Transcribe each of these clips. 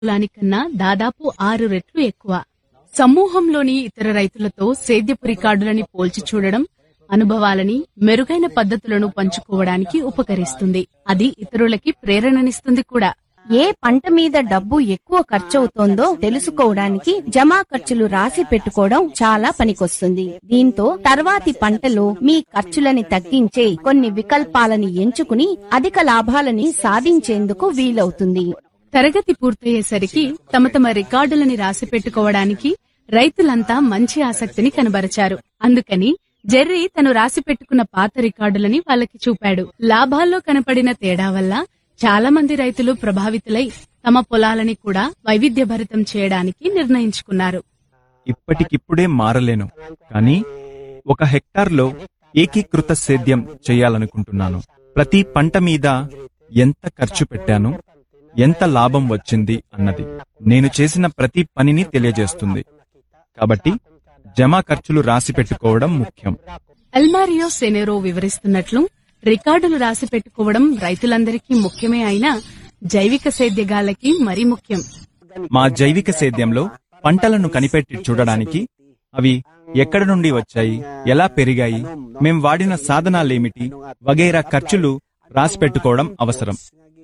కులానికన్నా దాదాపు ఆరు రెట్లు ఎక్కువ సమూహంలోని ఇతర రైతులతో సేద్యపు రికార్డులని పోల్చి చూడడం అనుభవాలని మెరుగైన పద్ధతులను పంచుకోవడానికి ఉపకరిస్తుంది అది ఇతరులకి ప్రేరణనిస్తుంది కూడా ఏ పంట మీద డబ్బు ఎక్కువ ఖర్చవుతోందో తెలుసుకోవడానికి జమా ఖర్చులు రాసి పెట్టుకోవడం చాలా పనికొస్తుంది దీంతో తర్వాతి పంటలో మీ ఖర్చులని తగ్గించే కొన్ని వికల్పాలని ఎంచుకుని అధిక లాభాలని సాధించేందుకు వీలవుతుంది తరగతి పూర్తయ్యేసరికి తమ తమ రికార్డులని రాసి పెట్టుకోవడానికి రైతులంతా మంచి ఆసక్తిని కనబరిచారు అందుకని జెర్రీ తను రాసి పెట్టుకున్న పాత రికార్డులని వాళ్ళకి చూపాడు లాభాల్లో కనపడిన తేడా వల్ల చాలా మంది రైతులు ప్రభావితులై తమ పొలాలని కూడా వైవిధ్యభరితం చేయడానికి నిర్ణయించుకున్నారు ఇప్పటికిప్పుడే మారలేను కానీ ఒక హెక్టార్లో ఏకీకృత సేద్యం చేయాలనుకుంటున్నాను ప్రతి పంట మీద ఎంత ఖర్చు పెట్టాను ఎంత లాభం వచ్చింది అన్నది నేను చేసిన ప్రతి పనిని తెలియజేస్తుంది కాబట్టి జమా ఖర్చులు రాసి పెట్టుకోవడం ముఖ్యం అల్మారియో సెనెరో వివరిస్తున్నట్లు రికార్డులు రాసి పెట్టుకోవడం రైతులందరికీ ముఖ్యమే అయినా జైవిక సేద్యగాళ్ళకి మరీ ముఖ్యం మా జైవిక సేద్యంలో పంటలను కనిపెట్టి చూడడానికి అవి ఎక్కడ నుండి వచ్చాయి ఎలా పెరిగాయి మేం వాడిన సాధనాలేమిటి వగైరా ఖర్చులు రాసి పెట్టుకోవడం అవసరం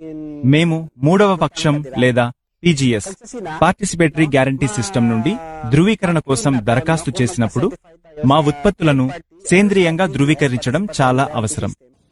మేము మూడవ పక్షం లేదా పీజీఎస్ పార్టిసిపేటరీ గ్యారంటీ సిస్టమ్ నుండి ధృవీకరణ కోసం దరఖాస్తు చేసినప్పుడు మా ఉత్పత్తులను సేంద్రియంగా ధృవీకరించడం చాలా అవసరం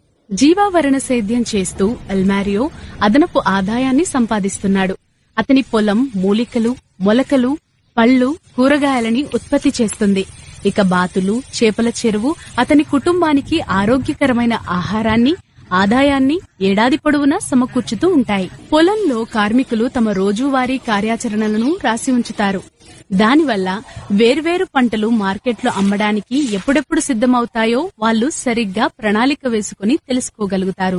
జీవావరణ సేద్యం చేస్తూ అల్మారియో అదనపు ఆదాయాన్ని సంపాదిస్తున్నాడు అతని పొలం మూలికలు మొలకలు పళ్ళు కూరగాయలని ఉత్పత్తి చేస్తుంది ఇక బాతులు చేపల చెరువు అతని కుటుంబానికి ఆరోగ్యకరమైన ఆహారాన్ని ఆదాయాన్ని ఏడాది పొడవునా సమకూర్చుతూ ఉంటాయి పొలంలో కార్మికులు తమ రోజువారీ కార్యాచరణలను రాసి ఉంచుతారు దానివల్ల వేర్వేరు పంటలు మార్కెట్లో అమ్మడానికి ఎప్పుడెప్పుడు సిద్ధమవుతాయో వాళ్ళు సరిగ్గా ప్రణాళిక వేసుకుని తెలుసుకోగలుగుతారు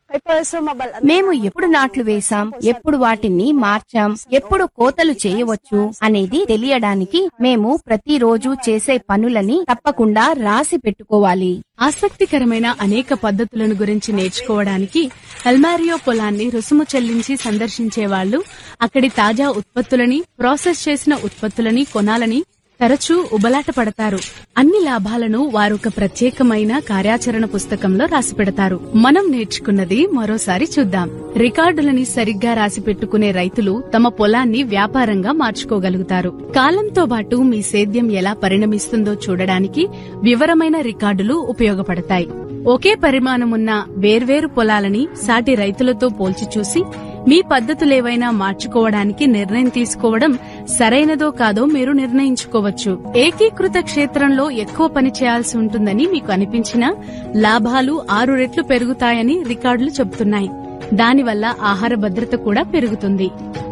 మేము ఎప్పుడు నాట్లు వేశాం ఎప్పుడు వాటిని మార్చాం ఎప్పుడు కోతలు చేయవచ్చు అనేది తెలియడానికి మేము ప్రతిరోజు చేసే పనులని తప్పకుండా రాసి పెట్టుకోవాలి ఆసక్తికరమైన అనేక పద్ధతులను గురించి నేర్చుకోవడానికి అల్మారియో పొలాన్ని రుసుము చెల్లించి సందర్శించే వాళ్ళు అక్కడి తాజా ఉత్పత్తులని ప్రాసెస్ చేసిన ఉత్పత్తులని కొనాలని తరచూ ఉబలాట పడతారు అన్ని లాభాలను వారు ఒక ప్రత్యేకమైన కార్యాచరణ పుస్తకంలో రాసి పెడతారు మనం నేర్చుకున్నది మరోసారి చూద్దాం రికార్డులని సరిగ్గా రాసి పెట్టుకునే రైతులు తమ పొలాన్ని వ్యాపారంగా మార్చుకోగలుగుతారు కాలంతో పాటు మీ సేద్యం ఎలా పరిణమిస్తుందో చూడడానికి వివరమైన రికార్డులు ఉపయోగపడతాయి ఒకే పరిమాణమున్న వేర్వేరు పొలాలని సాటి రైతులతో పోల్చి చూసి మీ పద్ధతులేవైనా మార్చుకోవడానికి నిర్ణయం తీసుకోవడం సరైనదో కాదో మీరు నిర్ణయించుకోవచ్చు ఏకీకృత క్షేత్రంలో ఎక్కువ పని చేయాల్సి ఉంటుందని మీకు అనిపించినా లాభాలు ఆరు రెట్లు పెరుగుతాయని రికార్డులు చెబుతున్నాయి దానివల్ల ఆహార భద్రత కూడా పెరుగుతుంది